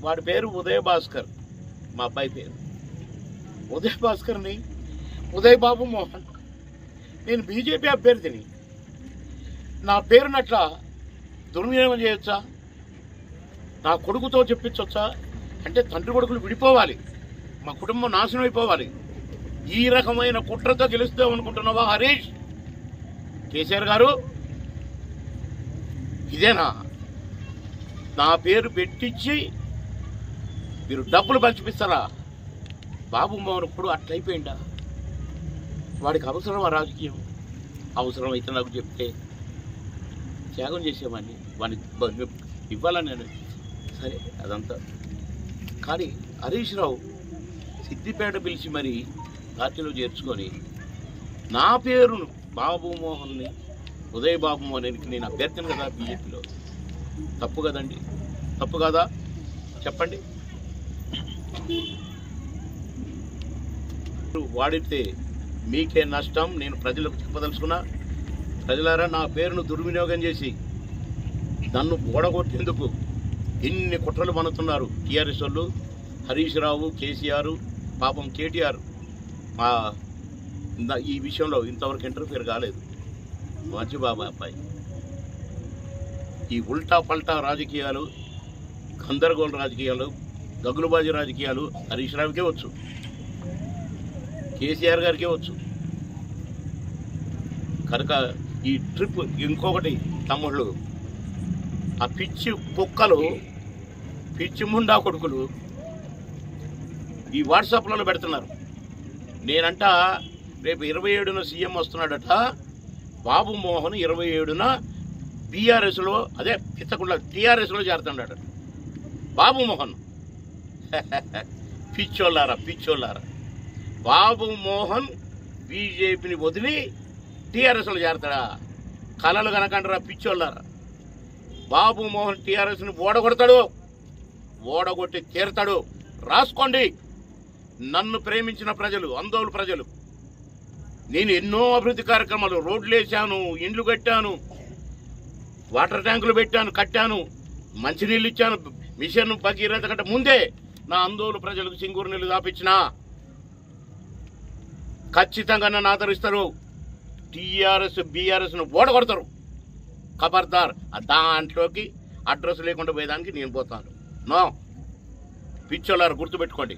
వాడి పేరు ఉదయ భాస్కర్ మా అబ్బాయి పేరు ఉదయ్ భాస్కర్ని ఉదయ్ బాబు మోహన్ నేను బీజేపీ అభ్యర్థిని నా పేరునట్ల దుర్వినియోగం చేయొచ్చా నా కొడుకుతో చెప్పించవచ్చా అంటే తండ్రి కొడుకులు విడిపోవాలి మా కుటుంబం నాశనం అయిపోవాలి ఈ రకమైన కుట్రతో గెలుస్తాం అనుకుంటున్నావా హరీష్ కేసీఆర్ గారు ఇదేనా నా పేరు పెట్టించి మీరు డబ్బులు పంచిపిస్తారా బాబు మోహన్ ఇప్పుడు అట్లయిపోయిందా వాడికి అవసరమా రాజకీయం అవసరం అయితే నాకు చెప్తే త్యాగం చేసేవాడిని వాడిని బ- ఇవ్వాలని నేను సరే అదంతా కానీ హరీష్ రావు సిద్దిపేట పిలిచి మరి పార్టీలో చేర్చుకొని నా పేరును బాబు మోహన్ని ఉదయ్ బాబు మోహన్కి నేను అభ్యర్థిని కదా బీజేపీలో తప్పు కదండి తప్పు కదా చెప్పండి వాడితే మీకే నష్టం నేను ప్రజలకు చెప్పదలుచుకున్నా ప్రజలారా నా పేరును దుర్వినియోగం చేసి నన్ను ఓడగొట్టేందుకు ఎన్ని కుట్రలు పనుతున్నారు టీఆర్ఎస్ వాళ్ళు హరీష్ రావు కేసీఆర్ పాపం కేటీఆర్ మా ఇంద- ఈ విషయంలో ఇంతవరకు ఇంటర్ఫియర్ కాలేదు మంచి బాబా అబ్బాయి ఈ ఉల్టా పల్టా రాజకీయాలు గందరగోళ రాజకీయాలు గగులుబాజీ రాజకీయాలు హరీష్ రావుకే వచ్చు కేసీఆర్ గారికే వచ్చు కనుక ఈ ట్రిప్ ఇంకొకటి తమ్ముళ్ళు ఆ పిచ్చి కుక్కలు పిచ్చి ముండా కొడుకులు ఈ వాట్సాప్లలో పెడుతున్నారు నేనంట రేపు ఇరవై ఏడున సీఎం వస్తున్నాడట బాబు మోహన్ ఇరవై ఏడున బీఆర్ఎస్లో అదే పిచ్చకుండా టీఆర్ఎస్లో చేరుతున్నాడట బాబు మోహన్ పిచ్చోళ్ళారా పిచ్చోళ్ళారా బాబు మోహన్ బీజేపీని వదిలి టీఆర్ఎస్లో చేరతాడా కలలు కనకంటారా పిచ్చోళ్ళారా బాబు మోహన్ టీఆర్ఎస్ని ఓడగొడతాడు ఓడగొట్టి తీరతాడు రాసుకోండి నన్ను ప్రేమించిన ప్రజలు అందోలు ప్రజలు నేను ఎన్నో అభివృద్ధి కార్యక్రమాలు రోడ్లు వేసాను ఇండ్లు కట్టాను వాటర్ ట్యాంకులు పెట్టాను కట్టాను మంచినీళ్ళు ఇచ్చాను మిషన్ భగీరథ కంటే ముందే నా అందోలు ప్రజలకు సింగూరు నీళ్లు దాపించిన ఖచ్చితంగా నన్ను ఆదరిస్తారు టీఆర్ఎస్ బీఆర్ఎస్ను ఓడగొడతారు ఖబర్దార్ ఆ దాంట్లోకి అడ్రస్ లేకుండా పోయేదానికి నేను పోతాను నో పిచ్చోళ్ళారు గుర్తుపెట్టుకోండి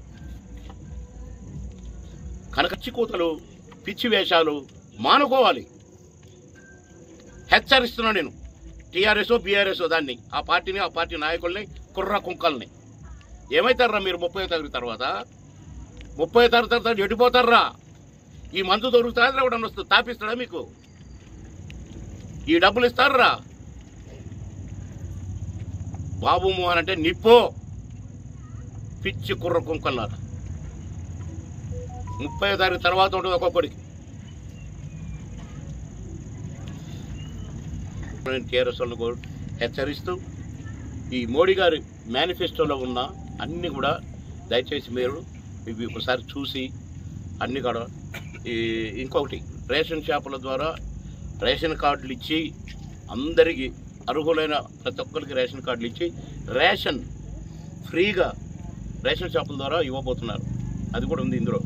కనకచ్చి కూతలు పిచ్చి వేషాలు మానుకోవాలి హెచ్చరిస్తున్నా నేను టీఆర్ఎస్ బీఆర్ఎస్ దాన్ని ఆ పార్టీని ఆ పార్టీ నాయకుల్ని కుర్ర కుంకల్ని ఏమైతారా మీరు ముప్పై తారీఖు తర్వాత ముప్పై తారీఖు తర్వాత ఎడిపోతారా ఈ మందు దొరుకుతుందా కూడా వస్తుంది తాపిస్తాడా మీకు ఈ డబ్బులు ఇస్తారా బాబు మోహన్ అంటే నిప్పో పిచ్చి కుర్ర కుంకల్లారా ముప్పై తారీఖు తర్వాత ఉంటుంది ఒక్కొక్కడికి టీఆర్ఎస్ వాళ్ళని కూడా హెచ్చరిస్తూ ఈ మోడీ గారి మేనిఫెస్టోలో ఉన్న అన్ని కూడా దయచేసి మీరు ఇవి ఒకసారి చూసి అన్ని కూడా ఈ ఇంకొకటి రేషన్ షాపుల ద్వారా రేషన్ కార్డులు ఇచ్చి అందరికీ అర్హులైన ప్రతి ఒక్కరికి రేషన్ కార్డులు ఇచ్చి రేషన్ ఫ్రీగా రేషన్ షాపుల ద్వారా ఇవ్వబోతున్నారు అది కూడా ఉంది ఇందులో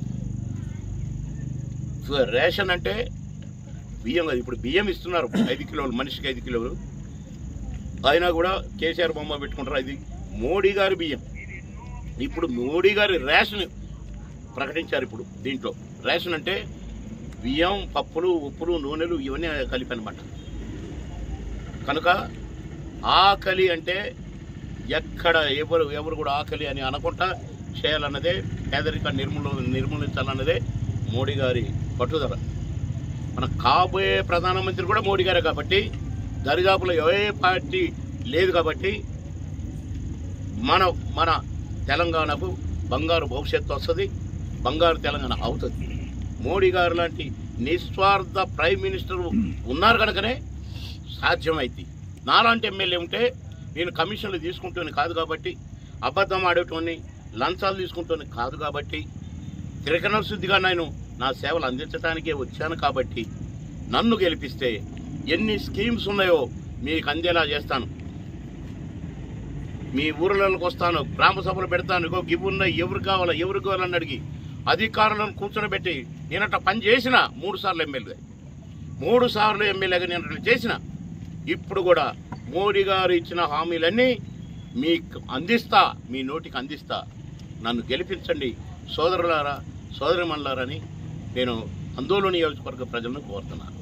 సో రేషన్ అంటే బియ్యం కాదు ఇప్పుడు బియ్యం ఇస్తున్నారు ఐదు కిలోలు మనిషికి ఐదు కిలోలు అయినా కూడా కేసీఆర్ బొమ్మ పెట్టుకుంటారు అది మోడీ గారి బియ్యం ఇప్పుడు మోడీ గారి రేషన్ ప్రకటించారు ఇప్పుడు దీంట్లో రేషన్ అంటే బియ్యం పప్పులు ఉప్పులు నూనెలు ఇవన్నీ కలిపి అనమాట కనుక ఆకలి అంటే ఎక్కడ ఎవరు ఎవరు కూడా ఆకలి అని అనకుండా చేయాలన్నదే పేదరిక నిర్మూల నిర్మూలించాలన్నదే మోడీ గారి పట్టుదల మన కాబోయే ప్రధానమంత్రి కూడా మోడీ గారే కాబట్టి దరిదాపులో ఏ పార్టీ లేదు కాబట్టి మన మన తెలంగాణకు బంగారు భవిష్యత్తు వస్తుంది బంగారు తెలంగాణ అవుతుంది మోడీ గారు లాంటి నిస్వార్థ ప్రైమ్ మినిస్టర్ ఉన్నారు కనుకనే సాధ్యమైంది నాలాంటి ఎమ్మెల్యే ఉంటే నేను కమిషన్లు తీసుకుంటాను కాదు కాబట్టి అబద్ధం ఆడేటోని లంచాలు తీసుకుంటాను కాదు కాబట్టి త్రికరణ శుద్ధిగా నేను నా సేవలు అందించడానికే వచ్చాను కాబట్టి నన్ను గెలిపిస్తే ఎన్ని స్కీమ్స్ ఉన్నాయో మీకు అందేలా చేస్తాను మీ ఊర్లలోకి వస్తాను గ్రామ సభలు పెడతాను ఇగో గివ్ ఉన్నాయి ఎవరు కావాలా ఎవరు కావాలని అడిగి అధికారులను కూర్చొని నేనట పని చేసిన మూడు సార్లు ఎమ్మెల్యే మూడు సార్లు ఎమ్మెల్యేగా నేను అట్లా చేసిన ఇప్పుడు కూడా మోడీ గారు ఇచ్చిన హామీలన్నీ మీకు అందిస్తా మీ నోటికి అందిస్తా నన్ను గెలిపించండి సోదరులారా సోదరిమణులారని నేను అందోళన నియోజకవర్గ ప్రజలను కోరుతున్నాను